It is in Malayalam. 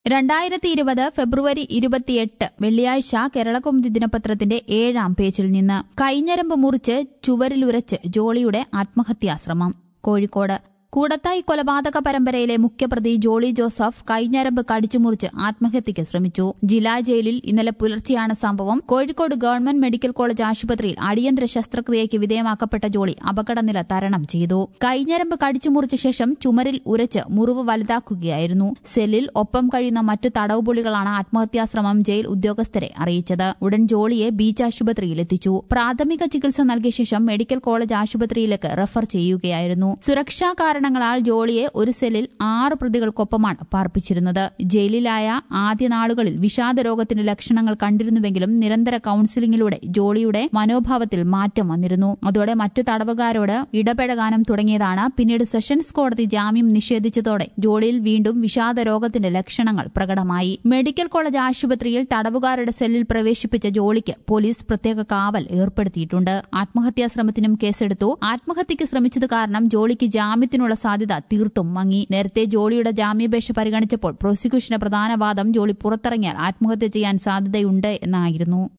രണ്ടായിരത്തി ഇരുപത് ഫെബ്രുവരി ഇരുപത്തിയെട്ട് വെള്ളിയാഴ്ച കേരളകൗമുദി ദിനപത്രത്തിന്റെ ഏഴാം പേജിൽ നിന്ന് കൈഞ്ഞരമ്പ് മുറിച്ച് ചുവരിലുരച്ച് ജോളിയുടെ ആത്മഹത്യാശ്രമം കോഴിക്കോട് കൂടത്തായി കൊലപാതക പരമ്പരയിലെ മുഖ്യപ്രതി ജോളി ജോസഫ് കൈഞ്ഞരമ്പ് കടിച്ചുമുറിച്ച് ആത്മഹത്യയ്ക്ക് ശ്രമിച്ചു ജില്ലാ ജയിലിൽ ഇന്നലെ പുലർച്ചെയാണ് സംഭവം കോഴിക്കോട് ഗവൺമെന്റ് മെഡിക്കൽ കോളേജ് ആശുപത്രിയിൽ അടിയന്തര ശസ്ത്രക്രിയയ്ക്ക് വിധേയമാക്കപ്പെട്ട ജോളി അപകടനില തരണം ചെയ്തു കൈഞ്ഞരമ്പ് കടിച്ചുമുറിച്ച ശേഷം ചുമരിൽ ഉരച്ച് മുറിവ് വലുതാക്കുകയായിരുന്നു സെല്ലിൽ ഒപ്പം കഴിയുന്ന മറ്റു തടവുപുള്ളികളാണ് ആത്മഹത്യാശ്രമം ജയിൽ ഉദ്യോഗസ്ഥരെ അറിയിച്ചത് ഉടൻ ജോളിയെ ബീച്ച് ആശുപത്രിയിൽ എത്തിച്ചു പ്രാഥമിക ചികിത്സ നൽകിയ ശേഷം മെഡിക്കൽ കോളേജ് ആശുപത്രിയിലേക്ക് റഫർ ചെയ്യുകയായിരുന്നു സുരക്ഷാ കാരണങ്ങളാൽ ജോളിയെ ഒരു സെല്ലിൽ ആറ് പ്രതികൾക്കൊപ്പമാണ് പാർപ്പിച്ചിരുന്നത് ജയിലിലായ ആദ്യ നാളുകളിൽ വിഷാദ രോഗത്തിന്റെ ലക്ഷണങ്ങൾ കണ്ടിരുന്നുവെങ്കിലും നിരന്തര കൌൺസിലിംഗിലൂടെ ജോളിയുടെ മനോഭാവത്തിൽ മാറ്റം വന്നിരുന്നു അതോടെ മറ്റു തടവുകാരോട് ഇടപെടകാനും തുടങ്ങിയതാണ് പിന്നീട് സെഷൻസ് കോടതി ജാമ്യം നിഷേധിച്ചതോടെ ജോളിയിൽ വീണ്ടും വിഷാദ രോഗത്തിന്റെ ലക്ഷണങ്ങൾ പ്രകടമായി മെഡിക്കൽ കോളേജ് ആശുപത്രിയിൽ തടവുകാരുടെ സെല്ലിൽ പ്രവേശിപ്പിച്ച ജോളിക്ക് പോലീസ് പ്രത്യേക കാവൽ ഏർപ്പെടുത്തിയിട്ടുണ്ട് ആത്മഹത്യാ ശ്രമത്തിനും കേസെടുത്തു ആത്മഹത്യയ്ക്ക് ശ്രമിച്ചത് കാരണം ജോളിക്ക് ജാമ്യത്തിനുള്ള സാധ്യത തീർത്തും മങ്ങി നേരത്തെ ജോളിയുടെ ജാമ്യാപേക്ഷ പരിഗണിച്ചപ്പോൾ പ്രോസിക്യൂഷന്റെ പ്രധാന വാദം ജോളി പുറത്തിറങ്ങിയാൽ ആത്മഹത്യ ചെയ്യാൻ സാധ്യതയുണ്ട് എന്നായിരുന്നു